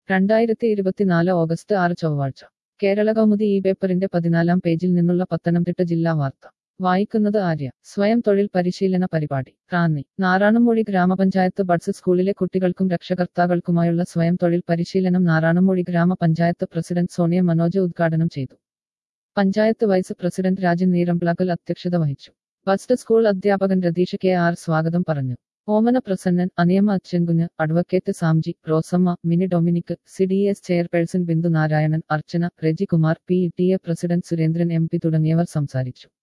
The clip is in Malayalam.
രണ്ടായിരത്തി ഇരുപത്തിനാല് ഓഗസ്റ്റ് ആറ് ചൊവ്വാഴ്ച കേരള കൗമുദി ഈ പേപ്പറിന്റെ പതിനാലാം പേജിൽ നിന്നുള്ള പത്തനംതിട്ട ജില്ലാ വാർത്ത വായിക്കുന്നത് ആര്യ സ്വയം തൊഴിൽ പരിശീലന പരിപാടി റാന്നി നാറാണുമൂഴി ഗ്രാമപഞ്ചായത്ത് ബഡ്സ് സ്കൂളിലെ കുട്ടികൾക്കും രക്ഷകർത്താക്കൾക്കുമായുള്ള സ്വയം തൊഴിൽ പരിശീലനം നാറാണുമൂഴി ഗ്രാമപഞ്ചായത്ത് പ്രസിഡന്റ് സോണിയ മനോജ് ഉദ്ഘാടനം ചെയ്തു പഞ്ചായത്ത് വൈസ് പ്രസിഡന്റ് രാജൻ നീറംപ്ലാക്കൽ അധ്യക്ഷത വഹിച്ചു ബസ്റ്റ് സ്കൂൾ അധ്യാപകൻ രതീഷ് കെ ആർ സ്വാഗതം പറഞ്ഞു ഓമന പ്രസന്നൻ അനിയമ Achankunju advocate Samji Rosamma Mini Dominic C D S chairperson Bindu Narayanan Archana Reji Kumar P T A president Surendran M P തുടങ്ങിയവർ സംസാരിച്ചു